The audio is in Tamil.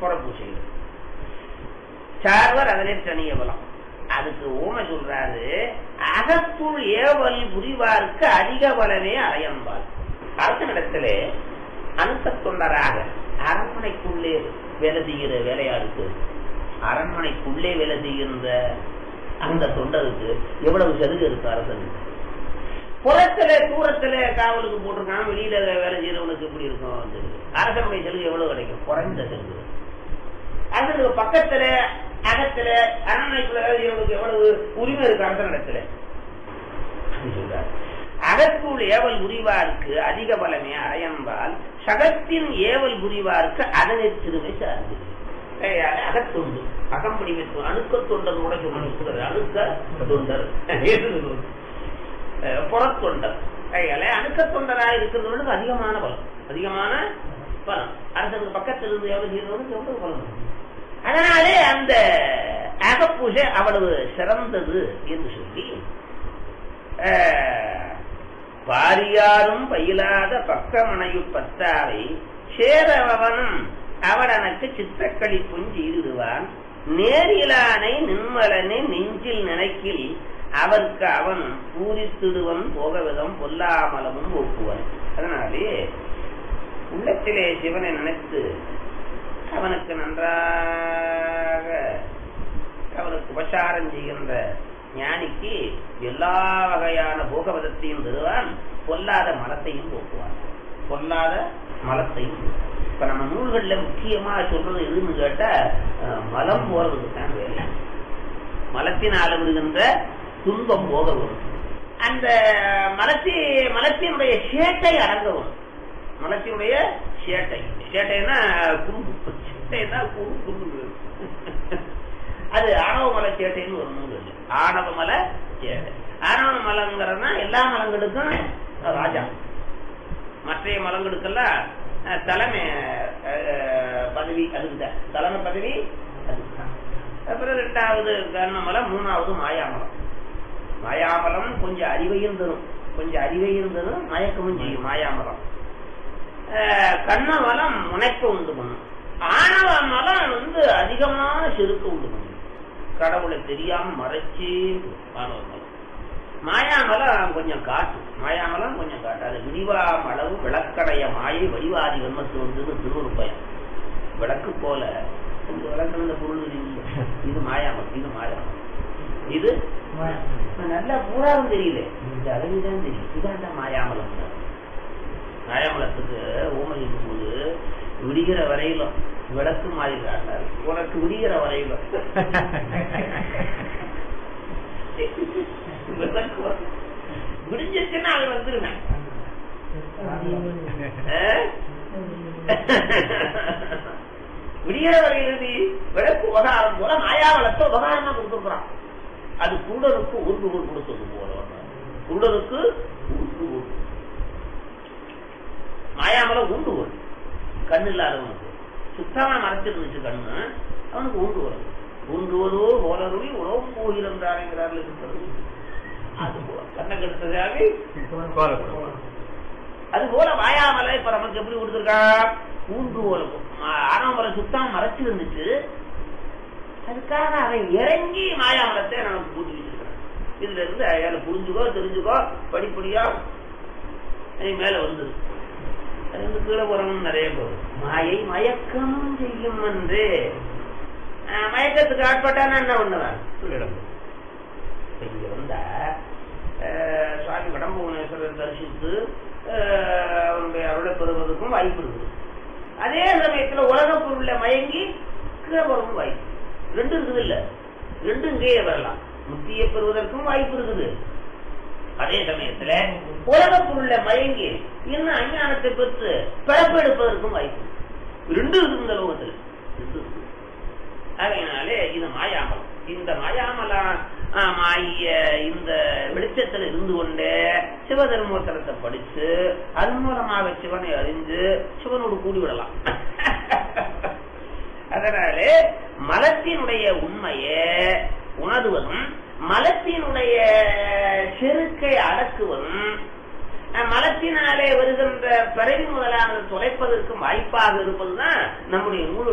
புறப்பூசைகள் சார்வர் அதனை தனிய பலம் அதுக்கு ஊமை சொல்றாரு அகத்துள் ஏவல் புரிவார்க்கு அதிக பலமே அறையம்பாள் அரசனிடத்துல அனுச தொண்டராக அரண்மனைக்குள்ளே வேலை செய்கிற வேலையா இருக்கு அரண்மனைக்குள்ளே வேலை செய்கின்ற அந்த தொண்டருக்கு எவ்வளவு சலுகை இருக்கு அரசனுக்கு புறத்துல தூரத்துல காவலுக்கு போட்டிருக்கான் வெளியில வேலை செய்யறவனுக்கு எப்படி இருக்கும் வந்து அரசனுடைய சலுகை எவ்வளவு கிடைக்கும் குறைந்த சலுகை அரசனுக்கு பக்கத்துல அகத்துல அரண்மனைக்குள்ள வேலை செய்யறவனுக்கு எவ்வளவு உரிமை இருக்கு அரசனிடத்துல அப்படி சொல்றாரு அகத்துள் ஏவல் புரிவார்க்கு அதிக பலமே அடையம்பால் சகத்தின் ஏவல் புரிவார்க்கு அதனை திருமை சார்ந்து கையால அகத்தொண்டு அகம்படி வைத்து அணுக்க தொண்டர் கூட சொல்லுறது அணுக்க தொண்டர் அஹ் புறத்தொண்டர் கையால அணுக்க தொண்டராக இருக்கிறவனுக்கு அதிகமான பலம் அதிகமான பலம் அரசனுக்கு பக்கத்தில் இருந்து எவ்வளவு செய்யறவனுக்கு எவ்வளவு பலம் இருக்கு. அதனாலே அந்த அகப்பூஜை அவ்வளவு சிறந்தது என்று சொல்லி அஹ், பாரியாரும் பயிலாத பக்கமனையு பத்தாவை சேரவனும் அவடனக்கு சித்தக்களி புஞ்சி இடுவான் நேரிலானை நின்மலனை நெஞ்சில் நினைக்கில் அவர்க்கு அவன் பூரித்திடுவன் போகவிதம் பொல்லாமலமும் ஒப்புவன் அதனாலே உள்ளத்திலே சிவனை நினைத்து அவனுக்கு நன்றாக அவனுக்கு உபசாரம் செய்கின்ற ஞானிக்கு எல்லா வகையான போகவதத்தையும் தருவான் பொல்லாத மலத்தையும் போக்குவான் பொல்லாத மலத்தையும் இப்ப நம்ம நூல்கள்ல முக்கியமா சொல்றது எதுன்னு கேட்டா அஹ், மலம் போறதுக்கு தான் வேலை மலத்தினால விடுகின்ற துன்பம் போக வரும் அந்த மலத்தி மலத்தினுடைய சேட்டை அடங்கவும் மலத்தினுடைய சேட்டை சேட்டைன்னா குறும்பு சேட்டைன்னா குறு குறும்பு அது ஆணவ மலை சேட்டைன்னு ஒரு நூல் இல்லை ஆணவ மலை சேட்டை ஆணவ மலங்கிறதுனா எல்லா மலங்களுக்கும் ராஜா மற்ற மலங்களுக்கெல்லாம் அஹ், தலைமை அஹ், பதவி அதுக்குதான் தலைமை பதவி அதுக்குதான் அப்புறம் ரெண்டாவது கர்ணமலம் மூணாவது மாயாமலம் மாயாமலம் கொஞ்சம் அறிவையும் தரும் கொஞ்சம் அறிவையும் தரும் மயக்கமும் செய்யும் மாயாமலம் அஹ், கண்ணமலம் முனைப்பு உண்டு பண்ணும் ஆணவ மலம் வந்து அதிகமான செருக்கு உண்டு பண்ணும் கடவுளை தெரியாம மறைச்சி ஆணவ மலம் மாயாமலம் கொஞ்சம் காட்டும் மாயாமலம் கொஞ்சம் காட்டாது விரிவாம் அளவு விளக்கடைய மாயை வடிவாதி வெண்மத்து வந்து திருவருப்பயம் விளக்கு போல இந்த விளக்கு இந்த பொருள் இல்லை. இது மாயாமலம் இது மாயாமலம் இது நல்லா பூராவும் தெரியல இந்த அளவுதான் தெரியும் இதான் மாயாமலம் மாயாமலத்துக்கு ஊமை இருக்கும்போது விடிகிற வரையிலும் விளக்கு மாதிரி காட்டாரு உனக்கு விடிகிற வரையிலும் விளக்கு வரும். விடிஞ்சிச்சுன்னா அவன் வந்துருவேன் விடிகிற வரையிலும் விளக்கு உபகாரம் போல மாயாவளத்தை உபகாரமா கொடுத்துருக்குறான் அது குருடனுக்கு ஊர்ந்துகோல் கொடுத்தது போல குருடனுக்கு ஊர்ந்துகோல் மாயாமலம் ஊண்டுகோல் கண்ணு இல்லாதவனுக்கு சுத்தமா மறைச்சிருந்துச்சு கண்ணு அவனுக்கு ஊண்டுகோல் ஊண்டுவதோ போலருவி உணவும் போகிறாருங்கிறார்கள் இருக்கிறது அது போல கண்ணை கெடுத்ததாக அது போல மாயாமலை இப்ப நமக்கு எப்படி கொடுத்துருக்கா ஊன்று போல ஆனாமலை சுத்தமா மறைச்சு இருந்துச்சு அதுக்காக அவன் இறங்கி மாயாமலத்தை நமக்கு கூட்டி வச்சிருக்கான் இதுல இருந்து அயால புரிஞ்சுக்கோ தெரிஞ்சுக்கோ படிப்படியா நீ மேல வந்தது அது வந்து கீழே போறவங்க நிறைய பேர் மாயை மயக்கம் செய்யும் என்று ஆஹ், மயக்கத்துக்கு ஆட்பட்டானா என்ன பண்ணுவேன் சொல்லிடம் இங்க வந்தா ஆஹ், சுவாமி வடம்புவனேஸ்வரர் தரிசித்து ஆஹ், அவருடைய அருளை பெறுவதற்கும் வாய்ப்பு இருக்குது அதே சமயத்துல உலக பொருள்ல மயங்கி கீழே போறதுக்கும் வாய்ப்பு ரெண்டும் இருக்குது இல்ல ரெண்டும் இங்கேயே வரலாம் முத்தியை பெறுவதற்கும் வாய்ப்பு இருக்குது அதே சமயத்துல உலக பொருள்ல மயங்கி இன்னும் அஞ்ஞானத்தை பெற்று பிறப்பு எடுப்பதற்கும் வாய்ப்பு இருக்கு. ரெண்டும் இருக்குது இந்த லோகத்துல ரெண்டும் இருக்குது. அதனாலே இது மாயாமலம் இந்த மாயாமலம் ஆஹ், ஆகிய இந்த வெளிச்சத்தில் இருந்து கொண்டே சிவதர்மோத்தரத்தை படிச்சு அதன் மூலமாக சிவனை அறிந்து சிவனோடு கூடி விடலாம் அதனாலே மலத்தினுடைய உண்மையை உணர்வதும் மலத்தினுடைய செருக்கை அடக்குவதும் அஹ், மலத்தினாலே வருகின்ற பிறவி முதலானது தொலைப்பதற்கு வாய்ப்பாக இருப்பதுதான் நம்முடைய நூல்